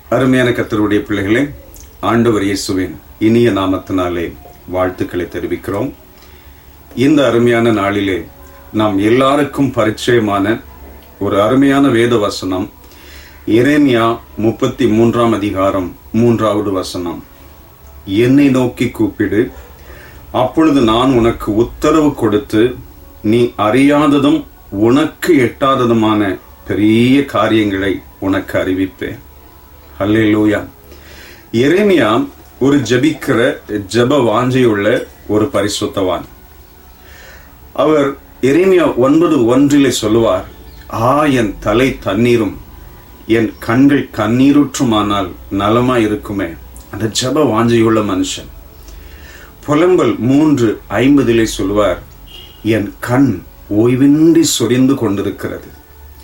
அருமையான கத்தருடைய பிள்ளைகளே ஆண்டவர் இயேசுவின் இனிய நாமத்தினாலே வாழ்த்துக்களை தெரிவிக்கிறோம் இந்த அருமையான நாளிலே நாம் எல்லாருக்கும் பரிச்சயமான ஒரு அருமையான வேத வசனம் எரேமியா முப்பத்தி மூன்றாம் அதிகாரம் மூன்றாவது வசனம் என்னை நோக்கி கூப்பிடு அப்பொழுது நான் உனக்கு உத்தரவு கொடுத்து நீ அறியாததும் உனக்கு எட்டாததுமான பெரிய காரியங்களை உனக்கு அறிவிப்பேன் ஹல்லேலூயா எரேமியா ஒரு ஜபிக்கிற ஜப வாஞ்சையுள்ள ஒரு பரிசுத்தவான் அவர் எரேமியா ஒன்பது ஒன்றிலே சொல்லுவார் ஆ என் தலை தண்ணீரும் என் கண்கள் கண்ணீருற்றுமானால் நலமா இருக்குமே அந்த ஜப வாஞ்சையுள்ள மனுஷன் புலம்பல் மூன்று ஐம்பதிலே சொல்லுவார் என் கண் ஓய்வின்றி சொரிந்து கொண்டிருக்கிறது